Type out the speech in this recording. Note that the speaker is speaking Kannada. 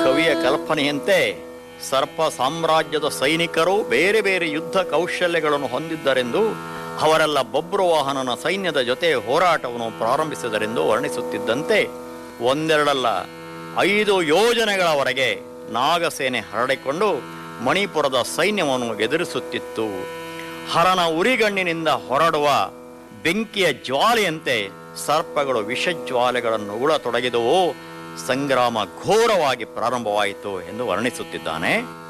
ಕವಿಯ ಕಲ್ಪನೆಯಂತೆ ಸರ್ಪ ಸಾಮ್ರಾಜ್ಯದ ಸೈನಿಕರು ಬೇರೆ ಬೇರೆ ಯುದ್ಧ ಕೌಶಲ್ಯಗಳನ್ನು ಹೊಂದಿದ್ದರೆಂದು ಅವರೆಲ್ಲ ಬಬ್ರುವಾಹನನ ಸೈನ್ಯದ ಜೊತೆ ಹೋರಾಟವನ್ನು ಪ್ರಾರಂಭಿಸಿದರೆಂದು ವರ್ಣಿಸುತ್ತಿದ್ದಂತೆ ಒಂದೆರಡಲ್ಲ ಐದು ಯೋಜನೆಗಳವರೆಗೆ ನಾಗಸೇನೆ ಹರಡಿಕೊಂಡು ಮಣಿಪುರದ ಸೈನ್ಯವನ್ನು ಎದುರಿಸುತ್ತಿತ್ತು ಹರನ ಉರಿಗಣ್ಣಿನಿಂದ ಹೊರಡುವ ಬೆಂಕಿಯ ಜ್ವಾಲೆಯಂತೆ ಸರ್ಪಗಳು ವಿಷಜ್ವಾಲೆಗಳನ್ನು ಉಳತೊಡಗಿದವು ಸಂಗ್ರಾಮ ಘೋರವಾಗಿ ಪ್ರಾರಂಭವಾಯಿತು ಎಂದು ವರ್ಣಿಸುತ್ತಿದ್ದಾನೆ